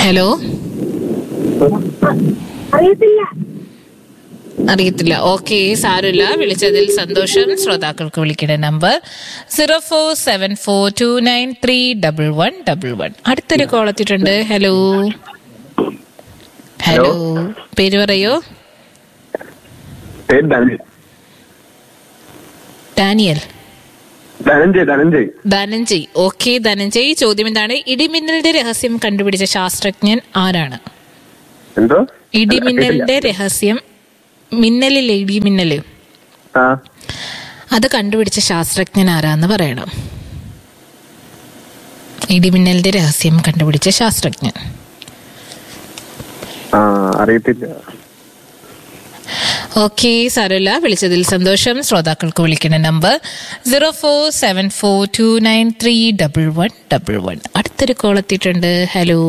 Hello അറിയത്തില്ല അറിയത്തില്ല okay സാരമില്ല വിളിച്ചതിൽ സന്തോഷം ശ്രോതാക്കൾക്ക് വിളിക്കേണ്ട number zero four seven four two nine three double one double one അടുത്തൊരു കോൾ എത്തിയിട്ടുണ്ട് ഹലോ ഹലോ പേര് പറയോ പേര് ധനഞ്ജയ് ഡാനിയൽ ധനഞ്ജയ് ധനഞ്ജയ് ധനഞ്ജയ് ഓക്കെ ധനഞ്ജയ് ചോദ്യം എന്താണ് ഇടിമിന്നലിന്റെ രഹസ്യം കണ്ടുപിടിച്ച ശാസ്ത്രജ്ഞൻ ആരാണ് എന്തോ ഇടിമിന്നലിന്റെ രഹസ്യം മിന്നലില്ലേ ഇടിമിന്നല് ആ അത് കണ്ടുപിടിച്ച ശാസ്ത്രജ്ഞൻ ആരാന്ന് പറയണം ഇടിമിന്നലിന്റെ രഹസ്യം കണ്ടുപിടിച്ച ശാസ്ത്രജ്ഞൻ ആ അറിയത്തില്ല ഓക്കെ സാരമില്ല വിളിച്ചതിൽ സന്തോഷം ശ്രോതാക്കൾക്ക് വിളിക്കുന്ന number zero four seven four two nine three double one double one അടുത്തൊരു കോൾ എത്തിയിട്ടുണ്ട് ഹലോ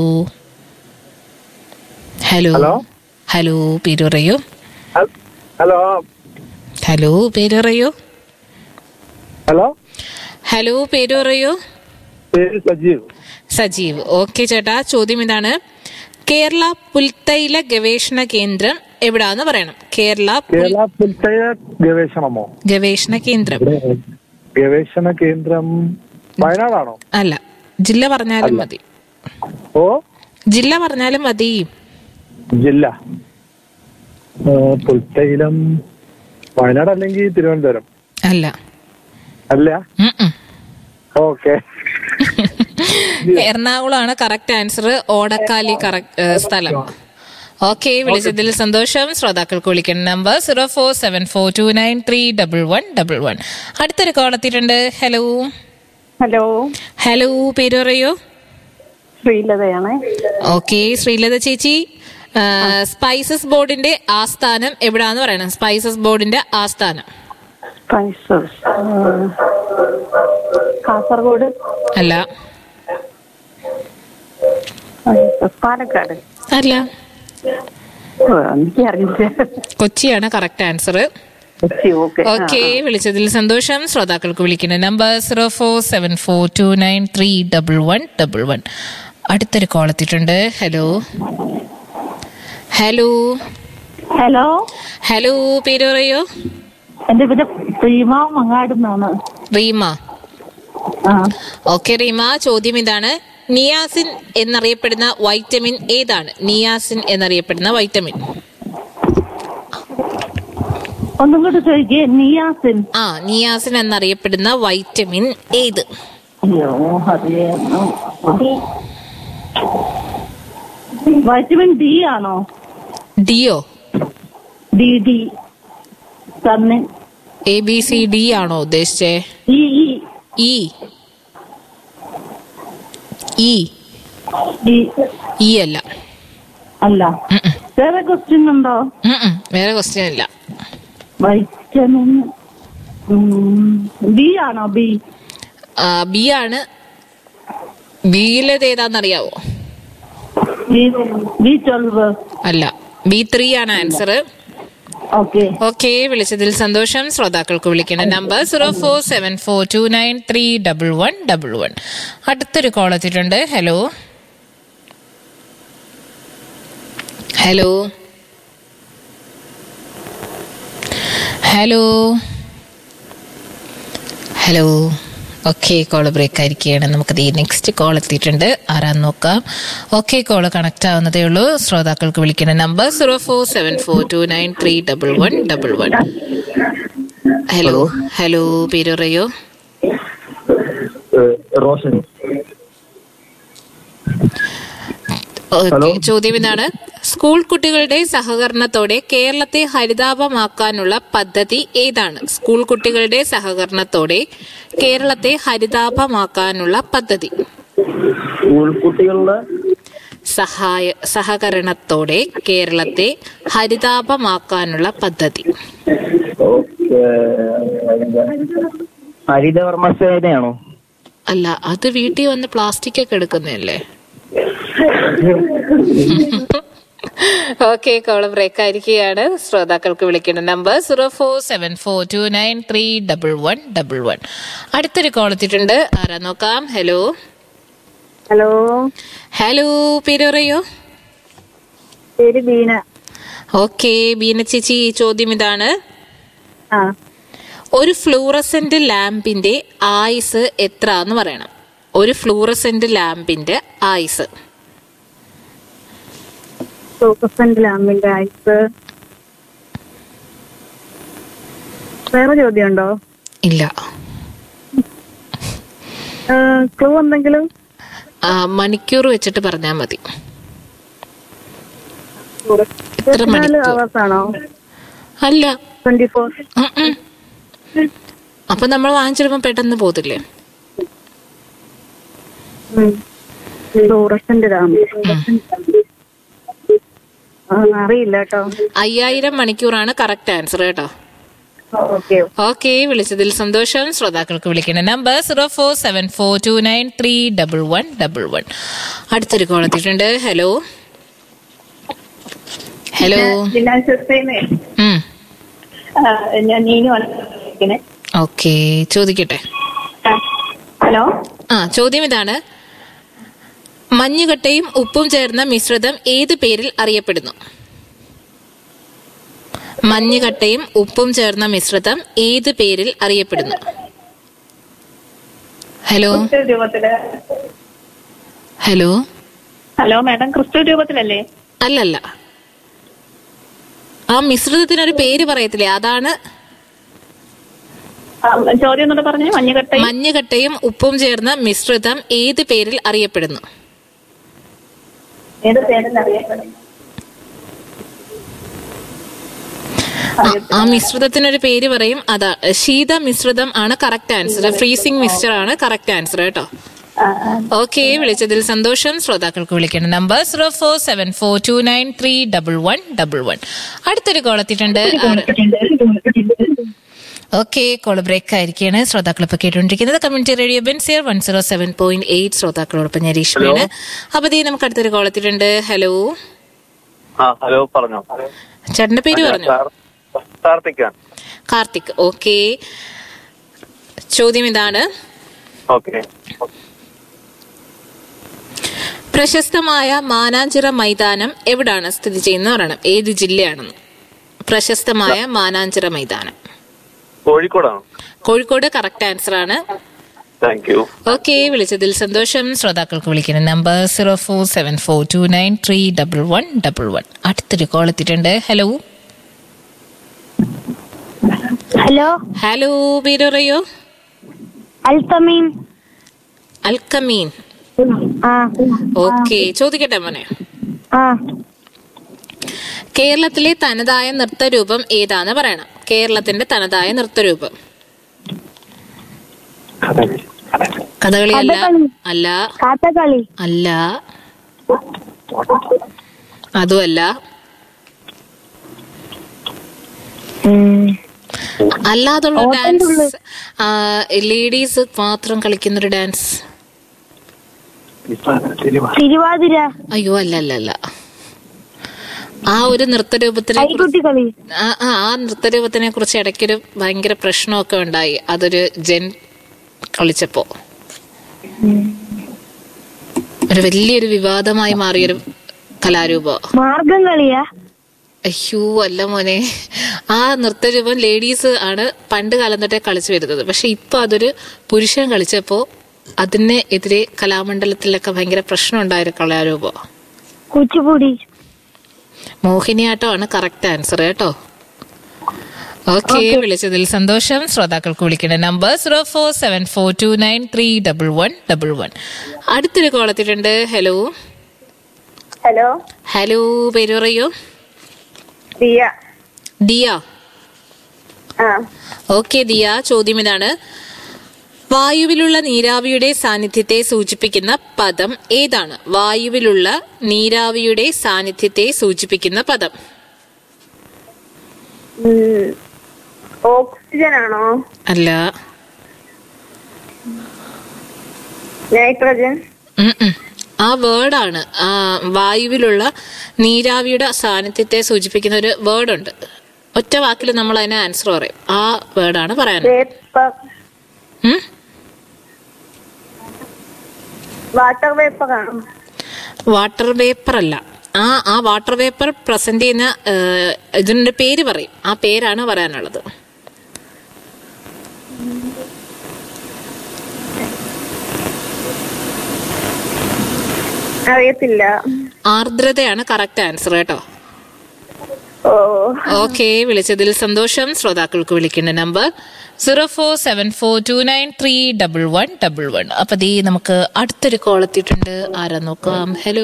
ഹലോ ഹലോ. ഹലോ പേര് പറയൂ ഹലോ ഹലോ പേര് പറയൂ ഹലോ ഹലോ പേര് പറയൂ പേര് സജീവ് സജീവ് ഓക്കെ ചേട്ടാ ചോദ്യം ഇതാണ് കേരള പുൽത്തൈല ഗവേഷണ കേന്ദ്രം എവിടാന്ന് പറയണം കേരള പുൽ- കേരള പുൽത്തൈല ഗവേഷണമോ ഗവേഷണ കേന്ദ്രം ഗവേഷണ കേന്ദ്രം വയനാടാണോ അല്ല ജില്ല പറഞ്ഞാലും മതി ഓ ജില്ല പറഞ്ഞാലും മതി ജില്ല ഏ, പുൽത്തൈലം വയനാട് അല്ലെങ്കിൽ തിരുവനന്തപുരം അല്ല അല്ല ഉം ഉം. ഓക്കെ എറണാകുളമാണ് കറക്റ്റ് ആൻസർ ഓടക്കാലി കറക്റ്റ് സ്ഥലം ഓക്കെ വിളിച്ചതിൽ സന്തോഷം ശ്രോതാക്കൾക്ക് വിളിക്കുന്ന number zero four seven four two nine three double one double one അടുത്തൊരു കോൾ എത്തിയിട്ടുണ്ട് ഹലോ ഹലോ ഹലോ പേര് പറയൂ ശ്രീലതയാണേ ഓക്കെ ശ്രീലത ചേച്ചി ആ, സ്പൈസസ് ബോർഡിന്റെ ആസ്ഥാനം എവിടാന്ന് പറയണം സ്പൈസസ് ബോർഡിന്റെ ആസ്ഥാനം സ്പൈസസ് കാസർഗോഡ് അല്ല സ്പൈസസ് പാലക്കാട് അല്ല ഓ, എനിക്കറിയില്ല കൊച്ചിയാണ് correct answer Kochi okay okay വിളിച്ചതിൽ സന്തോഷം ശ്രോതാക്കൾക്ക് വിളിക്കുന്ന number zero four seven four two nine three double one double one അടുത്തൊരു കോൾ എത്തിയിട്ടുണ്ട് ഹലോ ഹലോ ഹലോ ഹലോ പേര് പറയോ എന്റെ പേര് പ്രീമ മങ്ങാടുന്നാണ് റീമ ആ ഓക്കെ റീമ ചോദ്യം ഇതാണ് നിയാസിൻ എന്നറിയപ്പെടുന്ന വൈറ്റമിൻ ഏതാണ് നിയാസിൻ എന്നറിയപ്പെടുന്ന വൈറ്റമിൻ ഒന്നും കൂടി ചോദിക്കേ നിയാസിൻ ആ നിയാസിൻ എന്നറിയപ്പെടുന്ന വൈറ്റമിൻ ഏത് അയ്യോ അറിയാം വൈറ്റമിൻ ഡി ആണോ ഡിയോ ഡി ഡി തന്നെ എ ബി സി ഡി ആണോ ഉദ്ദേശിച്ചേ E E E E D E അല്ല അല്ല ഉം ഉം. വേറെ ക്വസ്റ്റ്യൻ ഉണ്ടോ ഉം ഉം. വേറെ ക്വസ്റ്റ്യൻ ഇല്ല വൈറ്റമിൻ ബി ആണോ ബി ബി ആണ് ബിയിലേത് ഏതാന്നറിയാവോ ബി ട്വൽവ് അല്ല ബി ത്രീ ആണ് ആൻസർ ഓക്കെ ഓക്കെ വിളിച്ചതിൽ സന്തോഷം ശ്രോതാക്കൾക്ക് വിളിക്കേണ്ട number zero four seven four two nine three double one double one അടുത്തൊരു കോൾ എത്തിയിട്ടുണ്ട് hello hello hello hello okay call break ആയിരിക്കുകയാണ് നമുക്ക് ഈ നെക്സ്റ്റ് കോൾ എത്തിയിട്ടുണ്ട് ആരാന്ന് നോക്കാം ഓക്കെ കോള് കണക്ട് ആവുന്നതേ ഉള്ളൂ ശ്രോതാക്കൾക്ക് വിളിക്കുന്ന number zero four seven four two nine three double one double one hello hello പേര് പറയോ റോഷൻ ഓക്കെ ചോദ്യം ഇതാണ് സ്കൂൾ കുട്ടികളുടെ സഹകരണത്തോടെ കേരളത്തെ ഹരിതാപമാക്കാനുള്ള പദ്ധതി ഏതാണ് സ്കൂൾ കുട്ടികളുടെ സഹകരണത്തോടെ കേരളത്തെ ഹരിതാപമാക്കാനുള്ള പദ്ധതി സ്കൂൾ കുട്ടികളുടെ സഹായ സഹകരണത്തോടെ കേരളത്തെ ഹരിതാപമാക്കാനുള്ള പദ്ധതി ഹരിതവർമ്മ സേനയാണോ അല്ല അത് വീട്ടിൽ വന്ന് പ്ലാസ്റ്റിക് ഒക്കെ എടുക്കുന്നതല്ലേ ഓക്കെ കോള് ബ്രേക്ക് ആയിരിക്കുകയാണ് ശ്രോതാക്കൾക്ക് വിളിക്കേണ്ട number zero four seven four two nine three double one double one അടുത്തൊരു കോൾ എത്തിയിട്ടുണ്ട് ആരാ നോക്കാം ഹലോ ഹലോ ഹലോ പേര് പറയോ പേര് ബീന ഓക്കെ ബീന ചേച്ചി ചോദ്യം ഇതാണ് ആ ഒരു ഫ്ലൂറസെന്റ് ലാമ്പിന്റെ ആയുസ് എത്ര എന്ന് പറയണം ഒരു ഫ്ലൂറസെന്റ് ലാമ്പിന്റെ ആയുസ് സൂപ്പർസെന്റ് ലാമ്പിന്റെ ആയുസ് വേറെ ചോദ്യം ഉണ്ടോ ഇല്ല ക്ലൂ എന്തെങ്കിലും ആ, മണിക്കൂർ വെച്ചിട്ട് പറഞ്ഞാൽ മതി എത്ര ഇരുപത്തിനാല് മണിക്കൂർ അവേഴ്സ് ആണോ അല്ല ട്വന്റി ഫോർ ഉം, ഉം. അപ്പൊ നമ്മൾ വാങ്ങിച്ചിടുമ്പോ പെട്ടെന്ന് പോതില്ലേ ഫ്ലൂറസെന്റ് ലാമ്പ് ആ, അറിയില്ല കേട്ടോ അയ്യായിരം മണിക്കൂറാണ് കറക്റ്റ് ആൻസർ കേട്ടോ ഓക്കെ ഓക്കെ വിളിച്ചതിൽ സന്തോഷം ശ്രോതാക്കൾക്ക് വിളിക്കുന്ന number zero four seven four two nine three double one double one അടുത്തൊരു കോൾ എത്തിയിട്ടുണ്ട് ഹലോ ഹലോ ഉം ഞാൻ നീനുവാണ് ഓക്കെ ചോദിക്കട്ടെ ഹലോ ആ ചോദ്യം ഇതാണ് മഞ്ഞുകട്ടയും ഉപ്പും ചേർന്ന മിശ്രിതം ഏത് പേരിൽ അറിയപ്പെടുന്നു മഞ്ഞുകട്ടയും ഉപ്പും ചേർന്ന മിശ്രിതം ഏത് പേരിൽ അറിയപ്പെടുന്നു ഹലോ രൂപത്തില് ഹലോ ഹലോ മാഡം ക്രിസ്റ്റൽ രൂപത്തിലല്ലേ അല്ലല്ല ആ മിശ്രിതത്തിനൊരു പേര് പറയത്തില്ലേ അതാണ് ആ, ചോദ്യം എന്നോട് പറഞ്ഞേ മഞ്ഞുകട്ട മഞ്ഞുകട്ടയും ഉപ്പും ചേർന്ന മിശ്രിതം ഏത് പേരിൽ അറിയപ്പെടുന്നു ഏത് പേരെന്നറിയപ്പെടും ആ, ആ മിശ്രിതത്തിനൊരു പേര് പറയും അതാ ശീത മിശ്രിതം ആണ് കറക്റ്റ് ആൻസർ ഫ്രീസിംഗ് മിക്സ്ചർ ആണ് കറക്റ്റ് ആൻസർ കേട്ടോ ഓക്കെ വിളിച്ചതിൽ സന്തോഷം ശ്രോതാക്കൾക്ക് വിളിക്കേണ്ട number zero four seven four two nine three double one double one അടുത്തൊരു കോൾ എത്തിയിട്ടുണ്ട് ഓക്കെ കോൾ ബ്രേക്ക് ആയിരിക്കുകയാണ് ശ്രോതാക്കൾ ഇപ്പൊ കേട്ടുകൊണ്ടിരിക്കുന്നത് കമ്മ്യൂണിറ്റി റേഡിയോ ബെൻസിയർ one zero seven point eight ശ്രോതാക്കളോടൊപ്പം ഞാൻ രേഷ്മയാണ് അപ്പൊ ദേ നമുക്ക് അടുത്തൊരു കോൾ എത്തിയിട്ടുണ്ട് ഹലോ ആ ഹലോ പറഞ്ഞോ ചേട്ടന്റെ പേര് പറഞ്ഞു കാർ- കാർത്തിക്കാണ് കാർത്തിക് ഓക്കെ ചോദ്യം ഇതാണ് ഓക്കെ പ്രശസ്തമായ മാനാഞ്ചിറ മൈതാനം എവിടാണ് സ്ഥിതി ചെയ്യുന്നത് പറയണം ഏത് ജില്ലയാണെന്ന് പ്രശസ്തമായ മാനാഞ്ചിറ മൈതാനം കോഴിക്കോടാണ് കോഴിക്കോട് കറക്റ്റ് ആൻസർ ആണ് താങ്ക് യു ഓക്കെ വിളിച്ചതിൽ സന്തോഷം ശ്രോതാക്കൾക്ക് വിളിക്കുന്ന number zero four seven four two nine three double one double one അടുത്തൊരു കോൾ എത്തിയിട്ടുണ്ട് ഹലോ ഹലോ ഹലോ പേര് പറയോ അൽത്തമീൻ അൽക്കമീൻ ആ ഓക്കെ ചോദിക്കട്ടെ മോനെ ആ കേരളത്തിലെ തനതായ നൃത്തരൂപം ഏതാന്ന് പറയണം കേരളത്തിന്റെ തനതായ നൃത്തരൂപം കഥകളി അല്ല അല്ല കാത്തകളി അല്ല അതുമല്ല അല്ലാതുള്ള ഡാൻസ് ലേഡീസ് മാത്രം കളിക്കുന്ന ഒരു ഡാൻസ് തിരുവാതിര അയ്യോ അല്ല അല്ല അല്ല ആ ഒരു നൃത്തരൂപത്തിനെ കുറിച്ച് കൈകുട്ടി കളി ആ ആ ആ നൃത്തരൂപത്തിനെ കുറിച്ച് ഇടയ്ക്കൊരു ഭയങ്കര പ്രശ്നമൊക്കെ ഉണ്ടായി അതൊരു ജെൻ കളിച്ചപ്പോ ഒരു വലിയൊരു വിവാദമായി മാറിയൊരു കലാരൂപ മാർഗം കളിയാ അയ്യോ അല്ല മോനെ ആ നൃത്തരൂപം ലേഡീസ് ആണ് പണ്ട് കാലം തൊട്ടേ കളിച്ചു വരുന്നത് പക്ഷെ ഇപ്പൊ അതൊരു പുരുഷൻ കളിച്ചപ്പോ അതിനെ എതിരെ കലാമണ്ഡലത്തിലൊക്കെ ഭയങ്കര പ്രശ്നം ഉണ്ടായൊരു കലാരൂപം കുച്ചിപ്പുടി മോഹിനിയാട്ടമാണ് കറക്റ്റ് ആൻസർ കേട്ടോ ഓക്കെ വിളിച്ചതിൽ സന്തോഷം ശ്രോതാക്കൾക്ക് വിളിക്കുന്ന number zero four seven four two nine three double one double one അടുത്തൊരു കോൾ എത്തിയിട്ടുണ്ട് ഹലോ ഹലോ ഹലോ പേര് പറയൂ ദിയ ദിയ ആ ഓക്കെ ദിയ ചോദ്യം ഇതാണ് വായുവിലുള്ള നീരാവിയുടെ സാന്നിധ്യത്തെ സൂചിപ്പിക്കുന്ന പദം ഏതാണ് വായുവിലുള്ള നീരാവിയുടെ സാന്നിധ്യത്തെ സൂചിപ്പിക്കുന്ന പദം ഓക്സിജൻ ആണോ അല്ല നൈട്രജൻ ഉം ഉം. ആ വേർഡാണ് ആ വായുവിലുള്ള നീരാവിയുടെ സാന്നിധ്യത്തെ സൂചിപ്പിക്കുന്ന ഒരു വേർഡ് ഉണ്ട് ഒറ്റ വാക്കിൽ നമ്മൾ അതിന് ആൻസർ പറയും ആ വേർഡാണ് പറയാൻ വേപ്പർ ഉം? വാട്ടർ വേപ്പർ ആണോ വാട്ടർ വേപ്പർ അല്ല ആ ആ വാട്ടർ വേപ്പർ പ്രസന്റ് ചെയ്യുന്ന ഏഹ്, ഇതിന്റെ പേര് പറയും ആ പേരാണ് പറയാനുള്ളത് അറിയത്തില്ല ആർദ്രതയാണ് കറക്റ്റ് ആൻസർ കേട്ടോ ഓ ഓക്കെ വിളിച്ചതിൽ സന്തോഷം ശ്രോതാക്കൾക്ക് വിളിക്കേണ്ട number zero four seven four two nine three double one double one അപ്പൊ ദീ നമുക്ക് അടുത്തൊരു കോൾ എത്തിയിട്ടുണ്ട് ആരാ നോക്കാം hello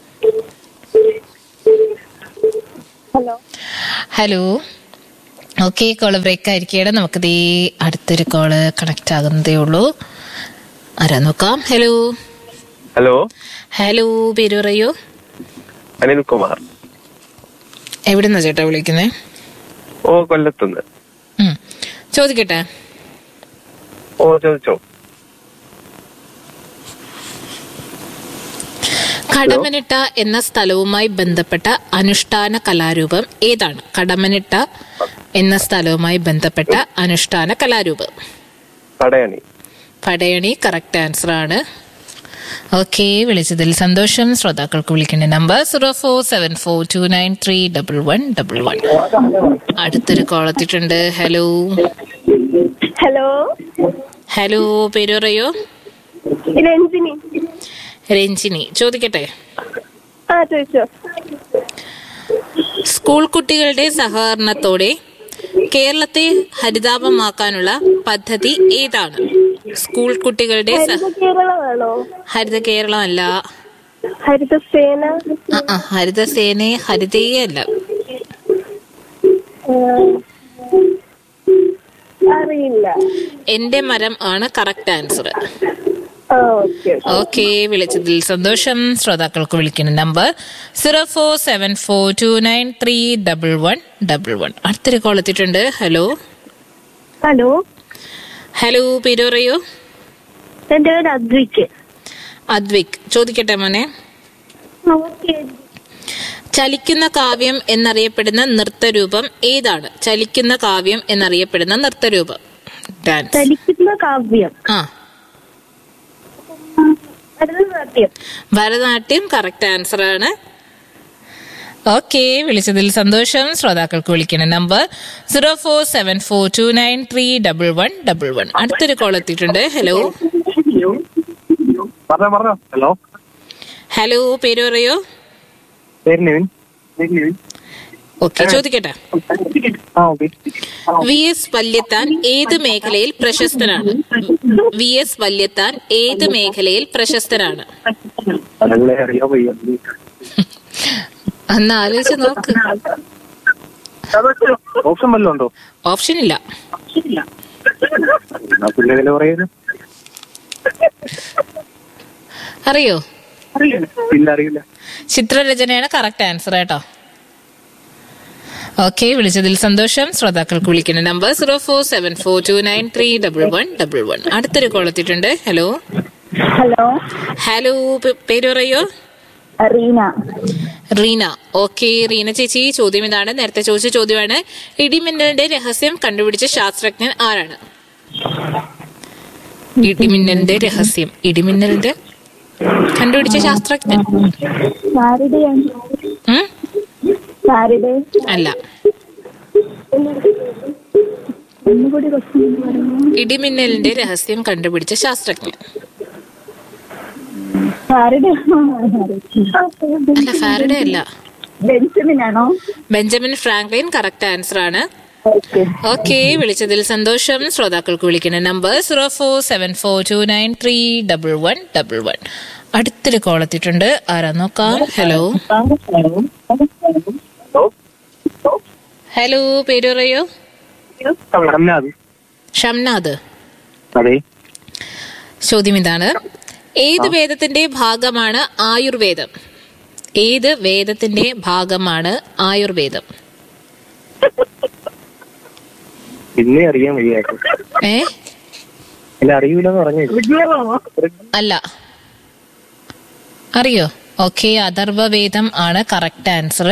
hello hello okay call break ആയിരിക്കുകയാണ് നമുക്ക് ദീ അടുത്തൊരു കോള് കണക്ട് ആകുന്നതേ ഉള്ളൂ ആരാ നോക്കാം ഹലോ ഹലോ ഹലോ പേര് പറയൂ അനിൽകുമാർ എവിടുന്നാ ചേട്ടാ വിളിക്കുന്നേ ഓ കൊല്ലത്തുനിന്ന് ഉം. ചോദിക്കട്ടെ ഓ ചോദിച്ചോ കടമനിട്ട എന്ന സ്ഥലവുമായി ബന്ധപ്പെട്ട അനുഷ്ഠാന കലാരൂപം ഏതാണ് കടമനിട്ട എന്ന സ്ഥലവുമായി ബന്ധപ്പെട്ട അനുഷ്ഠാന കലാരൂപം പടയണി പടയണി കറക്റ്റ് ആൻസർ ആണ് ഓക്കെ വിളിച്ചതിൽ സന്തോഷം ശ്രോതാക്കൾക്ക് വിളിക്കേണ്ട number zero four seven four two nine three double one double one അടുത്തൊരു കോൾ എത്തിയിട്ടുണ്ട് ഹലോ ഹലോ ഹലോ പേര് പറയോ രഞ്ജിനി രഞ്ജിനി ചോദിക്കട്ടെ ആ ചോദിച്ചോ സ്കൂൾ കുട്ടികളുടെ സഹകരണത്തോടെ കേരളത്തെ ഹരിതാപമാക്കാനുള്ള പദ്ധതി ഏതാണ് സ്കൂൾ കുട്ടികളുടെ സഹ ഹരിത കേരളമാണോ ഹരിത കേരളമല്ല ഹരിതസേന ആ, ആ, ഹരിതസേനയെ ഹരിതയെ അല്ല ആ, അറിയില്ല എന്റെ മരം ആണ് കറക്റ്റ് ആൻസർ ആ ഓക്കെ ഓക്കെ വിളിച്ചതിൽ സന്തോഷം ശ്രോതാക്കൾക്ക് വിളിക്കുന്ന number zero four seven four two nine three double one double one അടുത്തൊരു കോൾ എത്തിയിട്ടുണ്ട് ഹലോ ഹലോ ഹലോ പേര് പറയൂ എന്റെ പേര് അദ്വിക്ക് അദ്വിക് ചോദിക്കട്ടെ മോനെ ഓക്കെ ചലിക്കുന്ന കാവ്യം എന്നറിയപ്പെടുന്ന നൃത്തരൂപം ഏതാണ് ചലിക്കുന്ന കാവ്യം എന്നറിയപ്പെടുന്ന നൃത്തരൂപം ഡാൻസ് ചലിക്കുന്ന കാവ്യം ആ ഭരതനാട്യം ഭരതനാട്യം കറക്റ്റ് ആൻസർ ആണ് ഓക്കെ വിളിച്ചതിൽ സന്തോഷം ശ്രോതാക്കൾക്ക് വിളിക്കുന്ന number zero four seven four two nine three double one double one അടുത്തൊരു കോൾ എത്തിയിട്ടുണ്ട് ഹലോ പറഞ്ഞോ പറഞ്ഞോ ഹലോ ഹലോ പേര് പറയോ പേര് നിവിൻ നിവിൻ ഓക്കെ ചോദിക്കട്ടെ ആ ഓക്കെ വി എസ് വല്യത്താൻ ഏത് മേഖലയിൽ പ്രശസ്തനാണ് വി എസ് വല്യത്താൻ ഏത് മേഖലയിൽ പ്രശസ്തനാണ് അതല്ലേ അറിയാൻ വയ്യ ഒന്ന് ആലോചിച്ച് നോക്ക് ഓപ്ഷൻ വല്ലതും ഉണ്ടോ ഓപ്ഷൻ ഇല്ല എന്നാ പിന്നെ ഇതിന് പറയുന്നത് അറിയോ ഇല്ല അറിയില്ല ചിത്രരചനയാണ് കറക്റ്റ് ആൻസർ കേട്ടോ ഓക്കെ വിളിച്ചതിൽ സന്തോഷം ശ്രോതാക്കൾക്ക് വിളിക്കുന്ന number zero four seven four two nine three double one double one അടുത്തൊരു കോൾ എത്തിയിട്ടുണ്ട് ഹലോ ഹലോ ഹലോ പേ- പേര് പറയോ റീന റീന ഓക്കെ റീന ചേച്ചി ചോദ്യം ഇതാണ് നേരത്തെ ചോദിച്ച ചോദ്യമാണ് ഇടിമിന്നലിന്റെ രഹസ്യം കണ്ടുപിടിച്ച ശാസ്ത്രജ്ഞൻ ആരാണ് ഇടിമിന്നലിന്റെ രഹസ്യം ഇടിമിന്നലിന്റെ കണ്ടുപിടിച്ച ശാസ്ത്രജ്ഞൻ സാരിതയാണ് ഉം? സാരിത അല്ല ഒന്നുകൂടി ക്വസ്റ്റ്യൻ പറഞ്ഞു ഇടിമിന്നലിന്റെ രഹസ്യം കണ്ടുപിടിച്ച ശാസ്ത്രജ്ഞൻ സാരിത അല്ല ഫാരഡേ അല്ല ബെഞ്ചമിൻ ആണോ ബെഞ്ചമിൻ ഫ്രാങ്ക്ലിൻ കറക്റ്റ് ആൻസർ ആണ് ഓക്കെ ഓക്കെ വിളിച്ചതിൽ സന്തോഷം ശ്രോതാക്കൾക്ക് വിളിക്കുന്ന number zero four seven four two nine three double one double one അടുത്തൊരു കോൾ എത്തിയിട്ടുണ്ട് ആരാ നോക്കാം ഹലോ ഹലോ ഹലോ പേര് പറയോ റംനാഥ് ഷംനാഥ് അതെ ചോദ്യം ഇതാണ് ഏത് വേദത്തിന്റെ ഭാഗമാണ് ആയുർവേദം ഏത് വേദത്തിന്റെ ഭാഗമാണ് ആയുർവേദം പിന്നെ അറിയാൻ വയ്യായിരുന്നു ഏ ഇല്ല അറിയൂലെന്ന് പറഞ്ഞു അല്ല അറിയോ ഓക്കെ അഥർവവേദം ആണ് കറക്റ്റ് ആൻസർ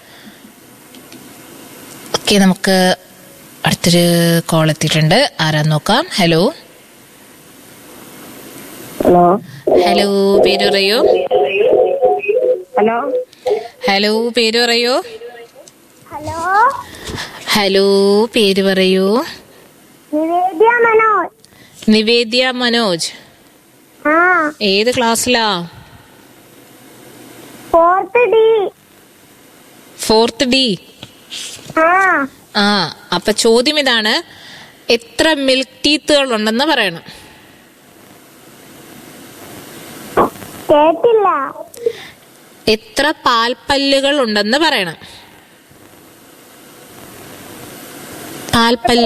ഓക്കെ നമുക്ക് അടുത്തൊരു കോൾ എത്തിയിട്ടുണ്ട് ആരാ നോക്കാം ഹലോ ഹലോ ഹലോ പേര് പറയൂ ഹലോ ഹലോ പേര് പറയൂ ഹലോ ഹലോ പേര് പറയൂ നിവേദ്യ മനോജ് നിവേദ്യ മനോജ് ആ ഏത് ക്ലാസ്സിലാ ഫോർത്ത് ഡി ഫോർത്ത് ഡി ആ ആ അപ്പൊ ചോദ്യം ഇതാണ് എത്ര മിൽക്ക് ടീത്തുകൾ ഉണ്ടെന്ന് പറയണം കേട്ടില്ല എത്ര പാൽപ്പല്ലുകൾ ഉണ്ടെന്ന് പറയണം പാൽപ്പല്ല്